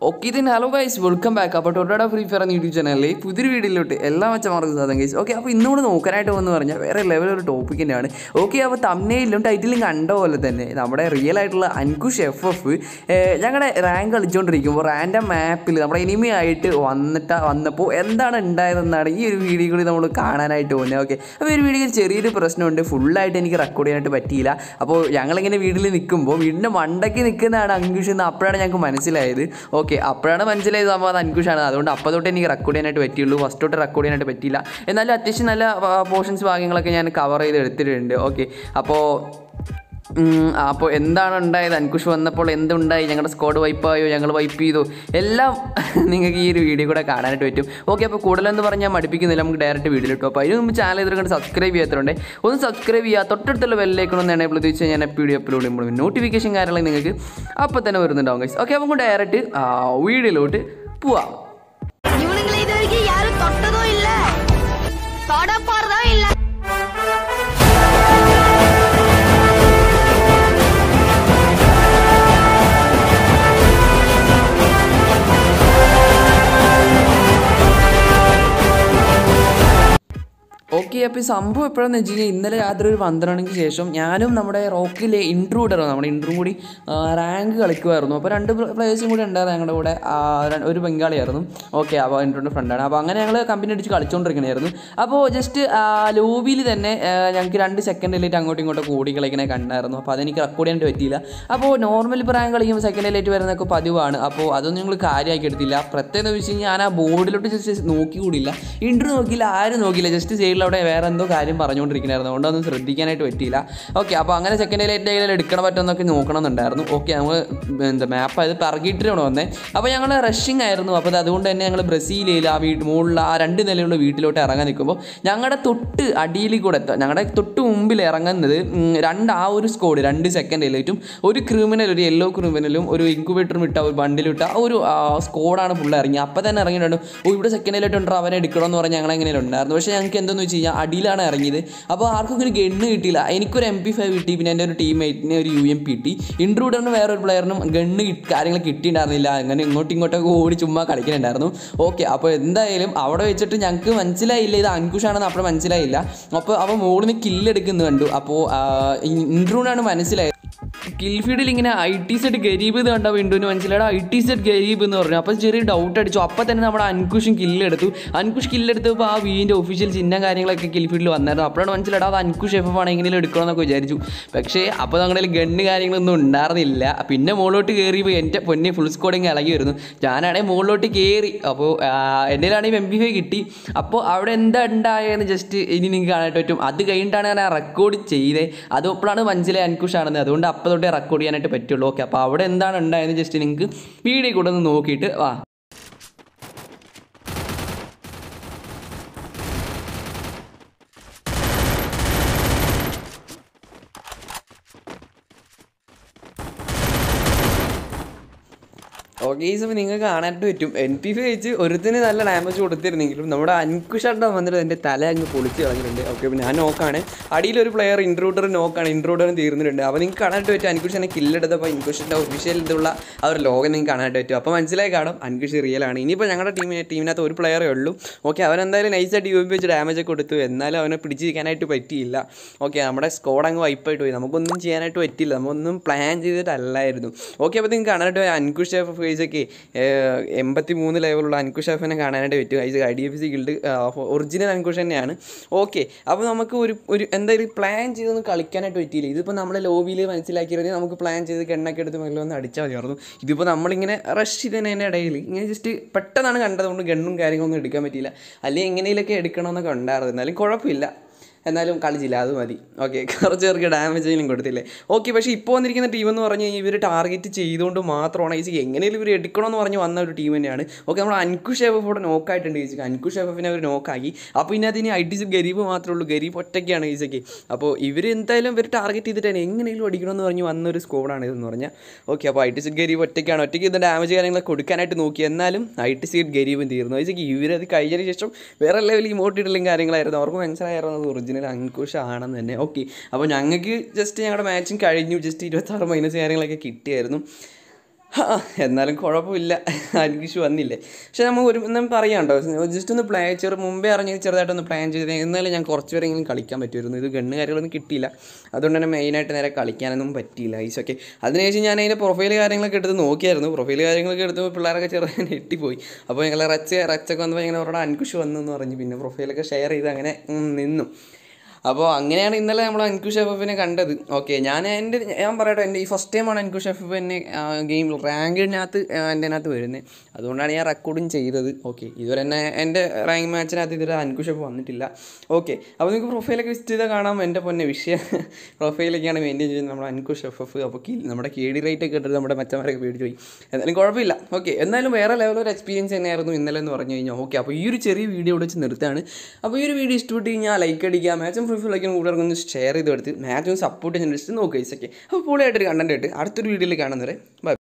okay ഇതിന് hello guys welcome back അപ്പോൾ ടൊട്ടോടെ ഫ്രീ ഫയർ എന്ന യൂട്യൂബ് ചാനലിൽ പുതിയൊരു വീഡിയോയിലോട്ട് എല്ലാ മച്ചമാർക്കും സാധനം ഗൈസ് ഓക്കെ അപ്പോൾ ഇന്നുകൂടെ നോക്കാനായിട്ട് വന്ന് പറഞ്ഞാൽ വേറെ ലെവൽ ഒരു ടോപ്പിക് തന്നെയാണ് ഓക്കെ അപ്പോൾ തമ്മനയിലും ടൈറ്റിലും കണ്ട പോലെ തന്നെ നമ്മുടെ റിയൽ ആയിട്ടുള്ള അൻകുഷ് എഫ് എഫ് ഞങ്ങളുടെ റാങ്ക് കളിച്ചുകൊണ്ടിരിക്കുമ്പോൾ റാൻഡം മാപ്പിൽ നമ്മുടെ എനിമി ആയിട്ട് വന്നിട്ട് വന്നപ്പോൾ എന്താണ് ഉണ്ടായതെന്നാണ് ഈ ഒരു വീഡിയോ കൂടി നമ്മൾ കാണാനായിട്ട് പോകുന്നത് ഓക്കെ അപ്പോൾ ഈ ഒരു വീഡിയോയിൽ ചെറിയൊരു പ്രശ്നമുണ്ട് ഫുള്ളായിട്ട് എനിക്ക് റെക്കോർഡ് ചെയ്യാനായിട്ട് പറ്റിയില്ല അപ്പോൾ ഞങ്ങളിങ്ങനെ വീട്ടിൽ നിൽക്കുമ്പോൾ വീടിൻ്റെ മണ്ടയ്ക്ക് നിൽക്കുന്നതാണ് അങ്കുഷ് എന്ന് അപ്പോഴാണ് ഞങ്ങൾക്ക് മനസ്സിലായത് ഓക്കെ അപ്പോഴാണ് മനസ്സിലായത് സംഭവം അത് അൻകുഷാണ് അതുകൊണ്ട് അപ്പോൾ തൊട്ട് എനിക്ക് റെക്കോർഡ് ചെയ്യാനായിട്ട് പറ്റിയുള്ളൂ ഫസ്റ്റ് തൊട്ട് റെക്കോർഡ് ചെയ്യാനായിട്ട് പറ്റിയില്ല എന്നാലും അത്യാവശ്യം നല്ല പോർഷൻസ് ഭാഗങ്ങളൊക്കെ ഞാൻ കവർ ചെയ്ത് എടുത്തിട്ടുണ്ട് ഓക്കെ അപ്പോൾ അപ്പോൾ എന്താണ് ഉണ്ടായത് അൻകുഷ് വന്നപ്പോൾ എന്തുണ്ടായി ഞങ്ങളുടെ സ്ക്വാഡ് വൈപ്പായോ ഞങ്ങൾ വൈപ്പ് ചെയ്തു എല്ലാം നിങ്ങൾക്ക് ഈ ഒരു വീഡിയോ കൂടെ കാണാനായിട്ട് പറ്റും ഓക്കെ അപ്പോൾ കൂടുതലെന്ന് പറഞ്ഞാൽ മടുപ്പിക്കുന്നില്ല നമുക്ക് ഡയറക്റ്റ് വീഡിയോ കിട്ടും അപ്പോൾ അതിന് മുമ്പ് ചാനൽ ചെയ്തിട്ട് സബ്സ്ക്രൈബ് ചെയ്യാത്തതുകൊണ്ട് ഒന്ന് സബ്സ്ക്രൈബ് ചെയ്യുക തൊട്ടടുത്തുള്ള ബെല്ലേക്കൊന്ന് എനേബിൾ ചെയ്ത് വെച്ചാൽ ഞാൻ വീഡിയോ അപ്ലോഡ് ചെയ്യുമ്പോൾ നോട്ടിഫിക്കേഷൻ കാര്യങ്ങൾ നിങ്ങൾക്ക് അപ്പോൾ തന്നെ വരുന്നുണ്ടാവും ഗൈസ് ഓക്കെ അപ്പോൾ ഡയറക്റ്റ് വീഡിയോയിലോട്ട് പോവാം இவனுங்களை இது வரைக்கும் யாரும் தொட்டதும் இல்ல தொட போறதும் இல்ல ഓക്കെ അപ്പോൾ ഈ സംഭവം എപ്പോഴാന്ന് വെച്ച് കഴിഞ്ഞാൽ ഇന്നലെ രാത്രി ഒരു പന്ത്രണ്ട് മണിക്ക് ശേഷം ഞാനും നമ്മുടെ റോക്കിലെ ഇൻട്രൂഡർ നമ്മുടെ ഇൻട്രൂ കൂടി റാങ്ക് കളിക്കുമായിരുന്നു അപ്പോൾ രണ്ട് പ്ലേയേഴ്സും കൂടി ഉണ്ടായിരുന്നു ഞങ്ങളുടെ കൂടെ ആ, ര- ഒരു ബംഗാളിയായിരുന്നു ഓക്കെ അപ്പോൾ ഇൻട്രൂഡിൻ്റെ ഫ്രണ്ടാണ് അപ്പോൾ അങ്ങനെ ഞങ്ങൾ കമ്പനി അടിച്ച് കളിച്ചുകൊണ്ടിരിക്കണമായിരുന്നു അപ്പോൾ ജസ്റ്റ് ലോബിയിൽ തന്നെ ആ, ഞങ്ങൾക്ക് രണ്ട് സെക്കൻഡിലേറ്റ് അങ്ങോട്ടും ഇങ്ങോട്ടും കൂടി കളിക്കണേ കണ്ടായിരുന്നു അപ്പോൾ അതെനിക്ക് റെക്കോർഡ് ചെയ്യാനായിട്ട് പറ്റിയില്ല അപ്പോൾ നോർമൽ ഇപ്പോൾ റാങ്ക് കളിക്കുമ്പോൾ സെക്കൻഡിലേറ്റ് വരുന്നതൊക്കെ പതിവാണ് അപ്പോൾ അതൊന്നും ഞങ്ങൾ കാര്യമാക്കി എടുത്തില്ല പ്രത്യേകത എന്ന് വെച്ച് കഴിഞ്ഞാൽ ഞാൻ ആ ബോർഡിലോട്ട് ജസ്റ്റ് നോക്കി കൂടിയില്ല ഇൻട്രൂ നോക്കിയില്ല ആരും നോക്കിയില്ല ജസ്റ്റ് സൈഡിൽ അവിടെ വേറെ എന്തോ കാര്യം പറഞ്ഞുകൊണ്ടിരിക്കണായിരുന്നു അതുകൊണ്ടൊന്നും ശ്രദ്ധിക്കാനായിട്ട് പറ്റിയില്ല ഓക്കെ അപ്പോൾ അങ്ങനെ സെക്കൻഡ് ലൈറ്റ് കയ്യിൽ എടുക്കണം പറ്റുമെന്നൊക്കെ നോക്കണമെന്നുണ്ടായിരുന്നു ഓക്കെ നമ്മൾ എന്താ മാപ്പ് അത് പറകിയിട്ടാണ് വന്നത് അപ്പോൾ ഞങ്ങൾ റഷിങ് ആയിരുന്നു അപ്പോൾ അത് അതുകൊണ്ട് തന്നെ ഞങ്ങൾ ബ്രസീലിൽ ആ വീട്ട് മുകളിൽ ആ രണ്ട് നിലയുള്ള വീട്ടിലോട്ട് ഇറങ്ങാൻ നിൽക്കുമ്പോൾ ഞങ്ങളുടെ തൊട്ട് അടിയിൽ കൂടെ എത്താം ഞങ്ങളുടെ തൊട്ട് മുമ്പിൽ ഇറങ്ങുന്നത് ഉം, രണ്ട് ആ ഒരു സ്കോഡ് രണ്ട് സെക്കൻഡ് ലൈറ്റും ഒരു ക്രിമിനൽ ഒരു യെല്ലോ ക്രിമിനലും ഒരു ഇൻക്യുബേറ്ററും ഇട്ട ഒരു ബണ്ടിലിട്ട ആ ഒരു സ്കോഡാണ് പുള്ളി ഇറങ്ങി അപ്പോൾ തന്നെ ഇറങ്ങിയിട്ടുണ്ട് ഓ ഇവിടെ സെക്കൻഡ് ലൈറ്റ് ഉണ്ടോ അവനെ എടുക്കണമെന്ന് പറഞ്ഞ് ഞങ്ങൾ എങ്ങനെ ഉണ്ടായിരുന്നു പക്ഷേ ഞങ്ങൾക്ക് എന്തെന്ന് വെച്ച് കഴിഞ്ഞാൽ അടിയിലാണ് ഇറങ്ങിയത് അപ്പോൾ ആർക്കും ഒരു ഗണ്ണ് കിട്ടിയില്ല എനിക്കൊരു എം പി ഫൈവ് കിട്ടി പിന്നെ എൻ്റെ ഒരു ടീംമേറ്റിന് ഒരു യു എം പി കിട്ടി ഇൻട്രൂഡറിന് വേറെ ഒരു പ്ലെയറിനും ഗണ്ണ് കാര്യങ്ങൾ കിട്ടിയിട്ടുണ്ടായിരുന്നില്ല അങ്ങനെ ഇങ്ങോട്ടും ഇങ്ങോട്ടൊക്കെ ഓടി ചുമ്മാ കളിക്കുന്നുണ്ടായിരുന്നു ഓക്കെ അപ്പോൾ എന്തായാലും അവിടെ വെച്ചിട്ട് ഞങ്ങൾക്ക് മനസ്സിലായില്ല ഇത് അൻകുഷാണെന്ന് അപ്പോൾ മനസ്സിലായില്ല അപ്പോൾ അവൻ മുകളിൽ നിന്ന് കില്ലെടുക്കുന്നത് കണ്ടു അപ്പോൾ ഇൻട്രൂഡാണ് മനസ്സിലായത് കിൽ ഫീൽഡിൽ ഇങ്ങനെ ഐ ടി സെറ്റ് ഗരീബ് എന്ന് കണ്ട വിൻഡോന് മനസ്സിലായത് ഐ ടി സെറ്റ് ഗരീബ് എന്ന് പറഞ്ഞു അപ്പോൾ ചെറിയ ഡൗട്ട് അടിച്ചു അപ്പോൾ തന്നെ നമ്മുടെ അൻകുഷും കില്ലെടുത്തു അൻകുഷ് കില്ലെടുത്തപ്പോൾ ആ വീൻ്റെ ഒഫീഷ്യൽ ചിഹ്നം കാര്യങ്ങളൊക്കെ കിൽ ഫീൽഡിൽ വന്നായിരുന്നു അപ്പോഴാണ് മനസ്സിലായത് അത് അൻകുഷ് എഫ് ആണ് എങ്ങനെയും എടുക്കണമെന്നൊക്കെ വിചാരിച്ചു പക്ഷേ അപ്പോൾ ഞങ്ങളുടെ ഗണ്ണ് കാര്യങ്ങളൊന്നും ഉണ്ടായിരുന്നില്ല പിന്നെ മുകളിലോട്ട് കയറിയപ്പോൾ എൻ്റെ പൊന്നെ ഫുൾ സ്കോഡിങ് ഇളകി വരുന്നു ഞാനാണെങ്കിൽ മുകളിലോട്ട് കയറി അപ്പോൾ എൻ്റെ ആണെങ്കിൽ എം ബി ഫൈവ് കിട്ടി അപ്പോൾ അവിടെ എന്താ ഉണ്ടായെന്ന് ജസ്റ്റ് ഇനി നിങ്ങൾക്ക് കാണാനായിട്ട് പറ്റും അത് കഴിഞ്ഞിട്ടാണ് ഞാൻ റെക്കോർഡ് ചെയ്തത് അത് അപ്പോഴാണ് മനസ്സിലായി അൻകുഷാണെന്ന് അതുകൊണ്ട് അപ്പോൾ തൊട്ടേ റെക്കോർഡ് ചെയ്യാനായിട്ട് പറ്റുള്ളൂ ഓക്കെ അപ്പോൾ അവിടെ എന്താണ് ഉണ്ടായെന്ന് ജസ്റ്റ് നിങ്ങൾക്ക് വീഡിയോ കൂടെ ഒന്ന് നോക്കിയിട്ട് വാ ഓക്കെ ഈ സമയം നിങ്ങൾക്ക് കാണാനായിട്ട് പറ്റും എൻ പി ഫി വെച്ച് ഒരുത്തിന് നല്ല ഡാമേജ് കൊടുത്തിരുന്നെങ്കിലും നമ്മുടെ അൻകുഷാട്ടം വന്നിട്ട് എൻ്റെ തല അങ്ങ് പൊളിച്ച് കളഞ്ഞിട്ടുണ്ട് ഓക്കെ അപ്പോൾ ഞാൻ നോക്കാണ് അടിയിലൊരു പ്ലെയർ ഇൻട്രൂഡർ നോക്കാണ് ഇൻട്രൂഡറും തീർന്നിട്ടുണ്ട് അപ്പോൾ നിങ്ങൾക്ക് കാണാനായിട്ട് പറ്റും അൻകുഷനെ കില്ലെടുത്തപ്പോൾ ഇൻകുഷിൻ്റെ ഒഫീഷ്യൽ ഇതുള്ള ആ ഒരു ലോകം നിങ്ങൾക്ക് കാണാനായിട്ട് പറ്റും അപ്പോൾ മനസ്സിലായി കാണും അൻകുഷ് റിയൽ ആണ് ഇനിയിപ്പോൾ ഞങ്ങളുടെ ടീമിന് ടീമിനകത്ത് ഒരു പ്ലെയറേ ഉള്ളൂ ഓക്കെ അവൻ എന്തായാലും നൈസായിട്ട് യു പി വെച്ച് ഡാമേജ് ഒക്കെ കൊടുത്തു എന്നാലും അവനെ പിടിച്ചിരിക്കാനായിട്ട് പറ്റിയില്ല ഓക്കെ നമ്മുടെ സ്കോഡ് അങ്ങ് വൈപ്പായിട്ട് പോയി നമുക്കൊന്നും ചെയ്യാനായിട്ട് പറ്റില്ല നമ്മളൊന്നും പ്ലാൻ ചെയ്തിട്ടല്ലായിരുന്നു ഓക്കെ അപ്പോൾ നിങ്ങൾക്ക് കാണാനായിട്ട് പോയി അൻകുഷ് ഷെഫ് ഫേസൊക്കെ എൺപത്തി മൂന്ന് ലെവലുള്ള അൻകുഷ് ഷെഫിനെ കാണാനായിട്ട് പറ്റും ice I D F C guild original Ankush തന്നെയാണ് ഓക്കെ അപ്പോൾ നമുക്ക് ഒരു ഒരു എന്തായാലും പ്ലാൻ ചെയ്തൊന്നും കളിക്കാനായിട്ട് പറ്റിയില്ല ഇതിപ്പോൾ നമ്മൾ ലോബിയിൽ മനസ്സിലാക്കിയിരുന്നെങ്കിൽ നമുക്ക് പ്ലാൻ ചെയ്ത് കണ്ണൊക്കെ എടുത്ത് മെല്ലെ ഒന്ന് അടിച്ചാൽ മതിയായിരുന്നു ഇതിപ്പോൾ നമ്മളിങ്ങനെ റഷ് ചെയ്തതിൻ്റെ ഇടയിൽ ഇങ്ങനെ ജസ്റ്റ് പെട്ടെന്നാണ് കണ്ടതുകൊണ്ട് ഗണ്ണും കാര്യങ്ങളൊന്നും എടുക്കാൻ പറ്റിയില്ല അല്ലെങ്കിൽ എങ്ങനെയൊക്കെ എടുക്കണമെന്നൊക്കെ ഉണ്ടായിരുന്നു എന്നാലും കുഴപ്പമില്ല എന്നാലും കളിച്ചില്ല അത് മതി ഓക്കെ കുറച്ച് പേർക്ക് ഡാമേജ് കൊടുത്തില്ലേ ഓക്കെ പക്ഷേ ഇപ്പോൾ വന്നിരിക്കുന്ന ടീം എന്ന് പറഞ്ഞു കഴിഞ്ഞാൽ ഇവർ ടാർഗറ്റ് ചെയ്തുകൊണ്ട് മാത്രമാണ് ഈസി എങ്ങനെയും ഇവർ എടുക്കണമെന്ന് പറഞ്ഞ് വന്ന ഒരു ടീം തന്നെയാണ് ഓക്കെ നമ്മൾ അൻകുഷ് എഫ് ഇവിടെ നോക്കായിട്ടുണ്ട് ഈസിക്ക് അൻകുഷ് എഫിനെ അവർ നോക്കാക്കി അപ്പോൾ ഇനി അതിന് ഐ ടി സി ഗരീബ് മാത്രമേ ഉള്ളൂ ഗരീബ് ഒറ്റയ്ക്കാണ് ഈസയ്ക്ക് അപ്പോൾ ഇവർ എന്തായാലും ഇവർ ടാർഗറ്റ് ചെയ്തിട്ടാണ് എങ്ങനെയും അടിക്കണമെന്ന് പറഞ്ഞ് വന്നൊരു സ്കോഡാണ് ഇതെന്ന് പറഞ്ഞാൽ ഓക്കെ അപ്പോൾ ഐ ടി സി ഗരീബ് ഒറ്റയ്ക്കാണ് ഒറ്റയ്ക്ക് ഇത് ഡാമേജ് കാര്യങ്ങളൊക്കെ കൊടുക്കാനായിട്ട് നോക്കി എന്നാലും ഐ ടി സി ഗരീബും തീർന്നു ഈസയ്ക്ക് ഇവരത് കഴിഞ്ഞതിന് ശേഷം വേറെ ലെവലിൽ ഇമോട്ട് ഇടലും കാര്യങ്ങളായിരുന്നു അവർക്ക് മനസ്സിലായിരുന്നു ഒറിജിനൽ അങ്കുഷ് ആണെന്ന് തന്നെ ഓക്കെ അപ്പോൾ ഞങ്ങൾക്ക് ജസ്റ്റ് ഞങ്ങളുടെ മാച്ചും കഴിഞ്ഞു ജസ്റ്റ് ഇരുപത്താറ് മൈനസ് കാര്യങ്ങളൊക്കെ കിട്ടിയായിരുന്നു ആ, എന്നാലും കുഴപ്പമില്ല അൻകിഷ് വന്നില്ലേ പക്ഷെ നമ്മൾ ഒരു ഒന്നും പറയാം കേട്ടോ ജസ്റ്റ് ഒന്ന് പ്ലേ ചെറു മുമ്പേ അറിഞ്ഞ് ചെറുതായിട്ടൊന്ന് പ്ലാൻ ചെയ്ത് എന്നാലും ഞാൻ കുറച്ച് പേരെങ്കിലും കളിക്കാൻ പറ്റുമായിരുന്നു ഇത് ഗണ്ണ് കാര്യങ്ങളൊന്നും കിട്ടിയില്ല അതുകൊണ്ട് തന്നെ മെയിനായിട്ട് നേരെ കളിക്കാനൊന്നും പറ്റിയില്ല ഈസൊക്കെ അതിനുശേഷം ഞാൻ അതിൻ്റെ പ്രൊഫൈൽ കാര്യങ്ങളൊക്കെ എടുത്ത് നോക്കിയായിരുന്നു പ്രൊഫൈൽ കാര്യങ്ങളൊക്കെ എടുത്തപ്പോൾ പിള്ളേരൊക്കെ ചെറുതായി ഞെട്ടിപ്പോയി അപ്പോൾ ഞങ്ങൾ റച്ച് റച്ചൊക്കെ വന്നപ്പോൾ ഇങ്ങനെ അവരുടെ അൻകുഷ് വന്നു എന്ന് പറഞ്ഞു പിന്നെ പ്രൊഫൈലൊക്കെ ഷെയർ ചെയ്ത് അങ്ങനെ ഉം, നിന്നു അപ്പോൾ അങ്ങനെയാണ് ഇന്നലെ നമ്മൾ അൻകുഷ് എഫിനെ കണ്ടത് ഓക്കെ ഞാൻ എൻ്റെ ഞാൻ പറയട്ടെ എൻ്റെ ഈ ഫസ്റ്റ് ടൈമാണ് അൻകുഷ് എഫ് എന്നെ ഗെയിം റാങ്കിനകത്ത് എൻ്റെ അതിനകത്ത് വരുന്നത് അതുകൊണ്ടാണ് ഞാൻ റെക്കോർഡും ചെയ്തത് ഓക്കെ ഇതുവരെ തന്നെ എൻ്റെ റാങ്ക് മാച്ചിനകത്ത് ഇതുവരെ അൻകുഷ് എഫ് വന്നിട്ടില്ല ഓക്കെ അപ്പോൾ നിങ്ങൾക്ക് പ്രൊഫൈലൊക്കെ വിസിറ്റ് ചെയ്താൽ കാണാം എൻ്റെ പൊന്നെ വിഷയം പ്രൊഫൈലൊക്കെയാണ് മെയിൻറ്റെയിൻ ചെയ്യുന്നത് നമ്മുടെ അൻകുഷ് എഫ് എഫ് അപ്പോൾ കീ നമ്മുടെ കെ ഡി റേറ്റ് ഒക്കെ ഇട്ടിട്ട് നമ്മുടെ മറ്റന്മാരൊക്കെ പേടിച്ച് പോയി എന്നാലും കുഴപ്പമില്ല ഓക്കെ എന്നാലും വേറെ ലെവലൊരു എക്സ്പീരിയൻസ് തന്നെയായിരുന്നു ഇന്നലെ എന്ന് പറഞ്ഞു കഴിഞ്ഞാൽ ഓക്കെ അപ്പോൾ ഈ ഒരു ചെറിയ വീഡിയോ ഇവിടെ വെച്ച് നിർത്താണ് അപ്പോൾ ഈ ഒരു വീഡിയോ ഇഷ്ടപ്പെട്ട് കഴിഞ്ഞാൽ ലൈക്ക് അടിക്കുക മാച്ചും ഫ്രീ ഫില്ലാക്കിയും കൂടെ ഒന്ന് ഷെയർ ചെയ്ത് എടുത്ത് മാച്ചും സപ്പോർട്ട് ചെയ്യാൻ നോക്കുക ഈസൊക്കെ അപ്പോൾ പൊളിയായിട്ടൊരു കണ്ടന്റ് ആയിട്ട് അടുത്തൊരു വീഡിയോയിൽ കാണുന്നവരെ ബൈ